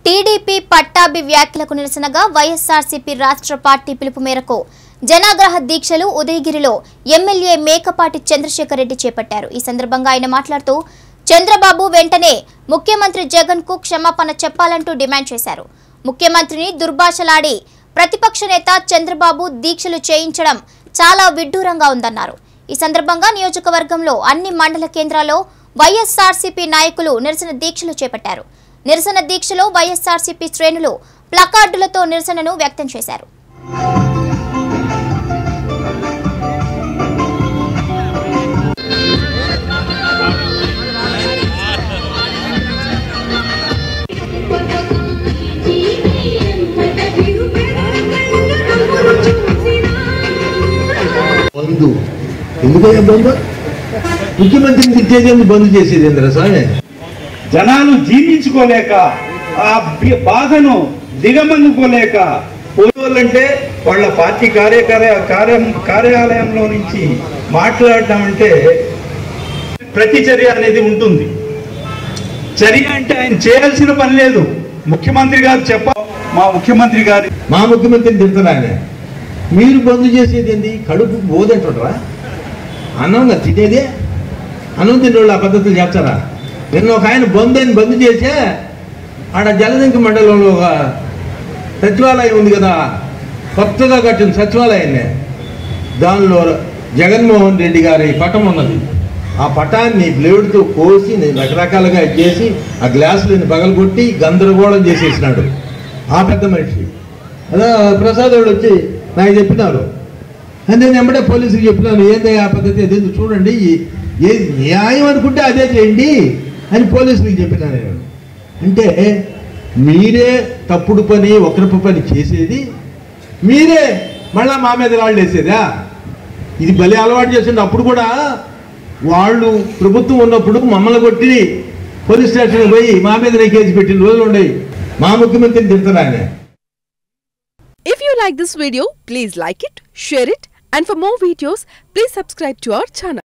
TDP Pattabhi వ్యాఖ్యలకు నిరసనగా వైఎస్ఆర్సీపీ రాష్ట్ర పార్టీ పిలుపు మేరకు జనాగ్రహ దీక్షలు ఉదయగిరిలో ఎమ్మెల్యే మేకపాటి చంద్రశేఖర్ రెడ్డి చేపట్టారు ఈ సందర్భంగా ఆయన మాట్లాడుతూ చంద్రబాబు వెంటనే ముఖ్యమంత్రి జగన్ కు క్షమాపణ చెప్పాలంటూ డిమాండ్ చేశారు ముఖ్యమంత్రిని దుర్భాషలాడి ప్రతిపక్ష నేత చంద్రబాబు దీక్షలు చేయించడం చాలా విడ్డూరంగా ఉందన్నారు ఈ సందర్భంగా నియోజకవర్గంలో అన్ని మండల కేంద్రాల్లో వైఎస్ఆర్సీపీ నాయకులు నిరసన దీక్షలు చేపట్టారు నిరసన దీక్షలో వైఎస్ఆర్సీపీ శ్రేణులు ప్లకార్డులతో నిరసనను వ్యక్తం చేశారు బంధు ఎందుకయ్యా బంధు ముఖ్యమంత్రిని తిట్టేది బంధు చేసేది ఇంద్ర స్వామి జనాలు జీర్ణించుకోలేక ఆ బి- బాధను దిగమన్నుకోలేక పోలీసులంటే వాళ్ళ పార్టీ కార్యకార్య కార్యం కార్యాలయంలో నుంచి మాట్లాడడం అంటే ప్రతిచర్య అనేది ఉంటుంది చర్య అంటే ఆయన చేయాల్సిన పని లేదు ముఖ్యమంత్రి గారు చెప్ప మా ముఖ్యమంత్రి గారి మా ముఖ్యమంత్రిని తిడుతున్నా ఆయన మీరు బంధు చేసేది ఏంది కడుపు బోదంటుంటారా అన్నం తినేదే అన్నం తినేవాళ్ళు ఆ పద్ధతులు చేస్తారా నిన్న ఒక ఆయన బంధు అని బంధు చేసే ఆడ జలదంకి మండలంలో ఒక సచివాలయం ఉంది కదా కొత్తగా కట్టిన సచివాలయాన్ని దానిలో జగన్మోహన్ రెడ్డి గారి పటం ఉన్నది ఆ పటాన్ని బ్లేడ్తో కోసి నేను రకరకాలుగా చేసి ఆ గ్లాసులని పగలగొట్టి గందరగోళం చేసేసినాడు ఆ పెద్ద మనిషి అదే ప్రసాద్ వాళ్ళు వచ్చి నాకు చెప్పినారు అని నేను వెంబడే పోలీసుకి చెప్పినాను ఏంది ఆ పద్ధతి అది ఏందో చూడండి ఈ- ఏది న్యాయం అనుకుంటే అదే చేయండి అని పోలీసులకు చెప్పినాను నేను అంటే మీరే తప్పుడు పని ఒకరిపు పని చేసేది మీరే మళ్ళా మా మీద రాళ్ళు వేసేదా ఇది భలే అలవాటు చేసిండు అప్పుడు కూడా వాళ్ళు ప్రభుత్వం ఉన్నప్పుడు మమ్మల్ని కొట్టి పోలీస్ స్టేషన్కి పోయి మా మీద కేసు పెట్టిన రోజులు ఉండేవి మా ముఖ్యమంత్రిని తిడతారు ఆయన If you like this video, please like it, share it, and for more videos, please subscribe to our channel.